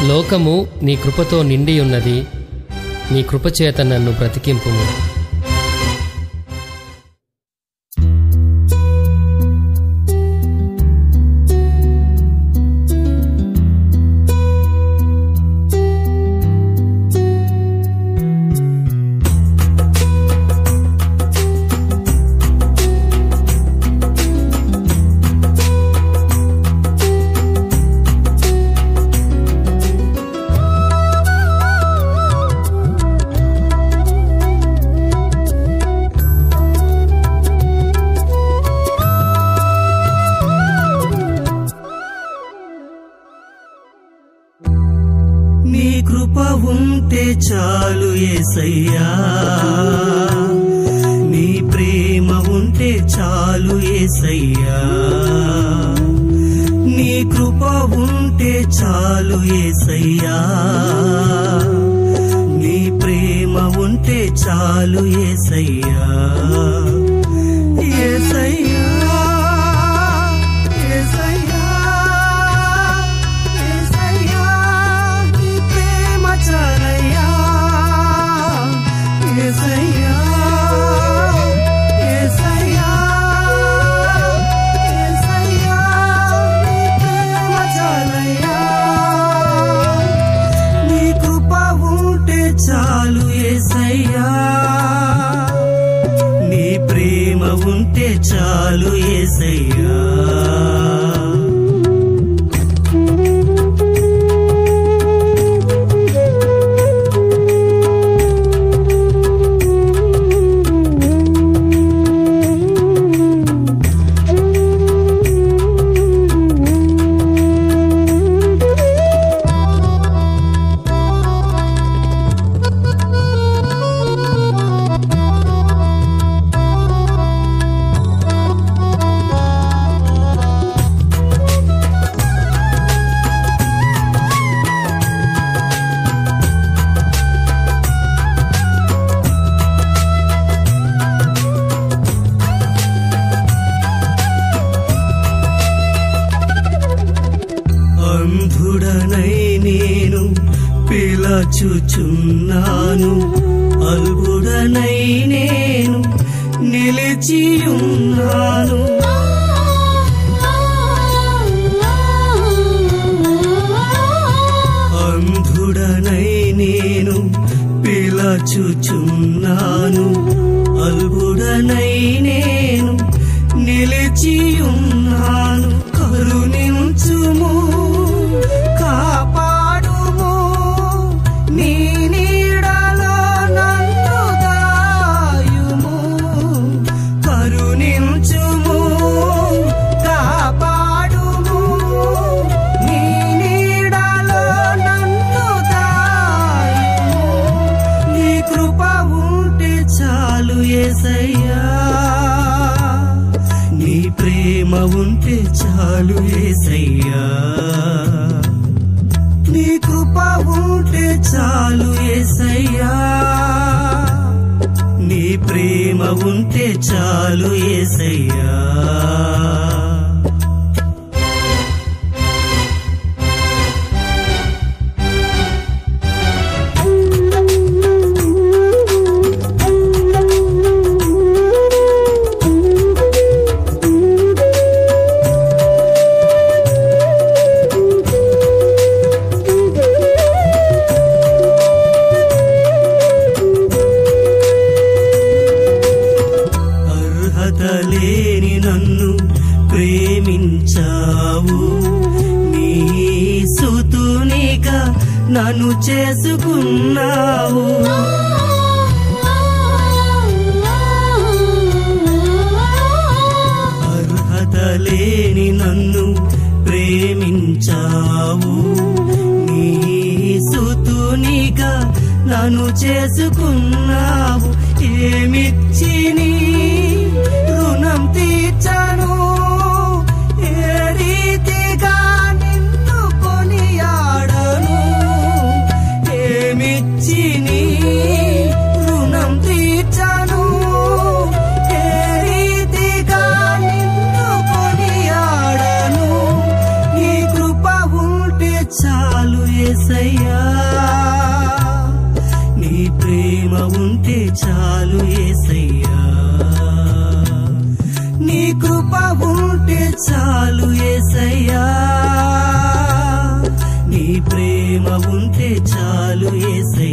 లోకము నీ కృపతో నిండి ఉన్నది నీ కృపచేత నన్ను బ్రతికింపుము నీ కృప ఉంటే చాలు ఏసయ్యా నీ ప్రేమ ఉంటే చాలు ఏసయ్యా నీ కృప ఉంటే చాలు ఏసయ్యా నీ ప్రేమ ఉంటే చాలు ఏసయ్యా ఏసయ్యా ఏసయ్యా ఏసయ్యా నీ ప్రేమ చాలయ్యా ఏసయ్యా ఏసయ్యా ఏసయ్యా నీ ప్రేమ చాలయ్యా నీ కృప ఉంటే చాలు ఏసయ్యా నీ ప్రేమ ఉంటే చాలు ఏసయ్యా అంధుడనై నేను పిలచుచున్నాను అల్పుడనై నేను నిలిచియున్నాను అంధుడనై నేను పిలచుచున్నాను అల్పుడనై నేను నిలిచియున్నాను కరుణించుము కాపాడుము నీ నీడలో నన్ను దాయుము కరుణించుము కాపాడుము నీ నీడలో నన్ను దాయుము నీ కృప ఉంటే చాలు ఏసయ్యా నీ ప్రేమ ఉంటే చాలు ఏసయ్యా నీ కృప ఉంటే చాలు ఏసయ్యా నీ ప్రేమ ఉంటే చాలు ఏసయ్యా అర్హత లేని నన్ను ప్రేమించావు నీ సుతునిగా నన్ను చేసుకున్నావు అర్హత లేని నన్ను ప్రేమించావు నీ సుతునిగా నన్ను చేసుకున్నావు ఏమిచ్చి నీ రుణం తీర్చను ఏ రీతిగా నిన్ను కొనియాడను ఏమిచ్చి నీ రుణం తీర్చను ఏ రీతిగా నిన్ను కొనియాడను నీ కృప ఉంటే చాలు ఏసయ్యా నీ ప్రేమ ఉంటే చాలు ఏసయ్యా నీ కృప ఉంటే చాలు ఏసయ్యా నీ ప్రేమ ఉంటే చాలు ఏసయ్యా